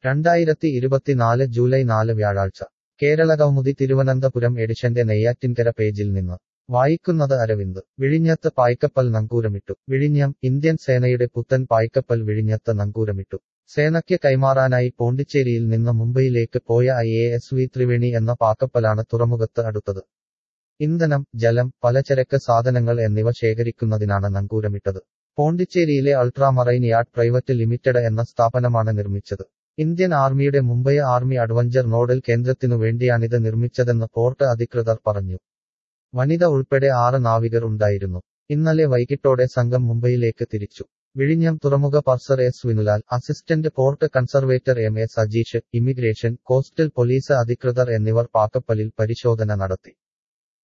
രണ്ടായിരത്തി ഇരുപത്തിനാല് ജൂലൈ നാല് വ്യാഴാഴ്ച കേരളകൗമുദി തിരുവനന്തപുരം എഡിഷന്റെ നെയ്യാറ്റിൻകര പേജിൽ നിന്ന് വായിക്കുന്നത് അരവിന്ദ് വിഴിഞ്ഞത്ത് പായ്ക്കപ്പൽ നങ്കൂരമിട്ടു വിഴിഞ്ഞം ഇന്ത്യൻ സേനയുടെ പുത്തൻ പായ്ക്കപ്പൽ വിഴിഞ്ഞത്ത് നങ്കൂരമിട്ടു സേനയ്ക്ക് കൈമാറാനായി പോണ്ടിച്ചേരിയിൽ നിന്ന് മുംബൈയിലേക്ക് പോയ I A S V Triveni എന്ന പാക്കപ്പലാണ് തുറമുഖത്ത് അടുത്തത് ഇന്ധനം ജലം പലചരക്ക് സാധനങ്ങൾ എന്നിവ ശേഖരിക്കുന്നതിനാണ് നങ്കൂരമിട്ടത് പോണ്ടിച്ചേരിയിലെ അൾട്രാമറൈൻ യാർഡ് പ്രൈവറ്റ് ലിമിറ്റഡ് എന്ന സ്ഥാപനമാണ് നിർമ്മിച്ചത് ഇന്ത്യൻ ആർമിയുടെ മുംബൈ ആർമി അഡ്വഞ്ചർ നോഡൽ കേന്ദ്രത്തിനു വേണ്ടിയാണിത് നിർമ്മിച്ചതെന്ന് പോർട്ട് അധികൃതർ പറഞ്ഞു വനിത ഉൾപ്പെടെ ആറ് നാവികർ ഉണ്ടായിരുന്നു ഇന്നലെ വൈകിട്ടോടെ സംഘം മുംബൈയിലേക്ക് തിരിച്ചു വിഴിഞ്ഞം തുറമുഖ purser S Vinulal assistant port conservator M A Sajeesh immigration coastal police അധികൃതർ എന്നിവർ പാക്കപ്പലിൽ പരിശോധന നടത്തി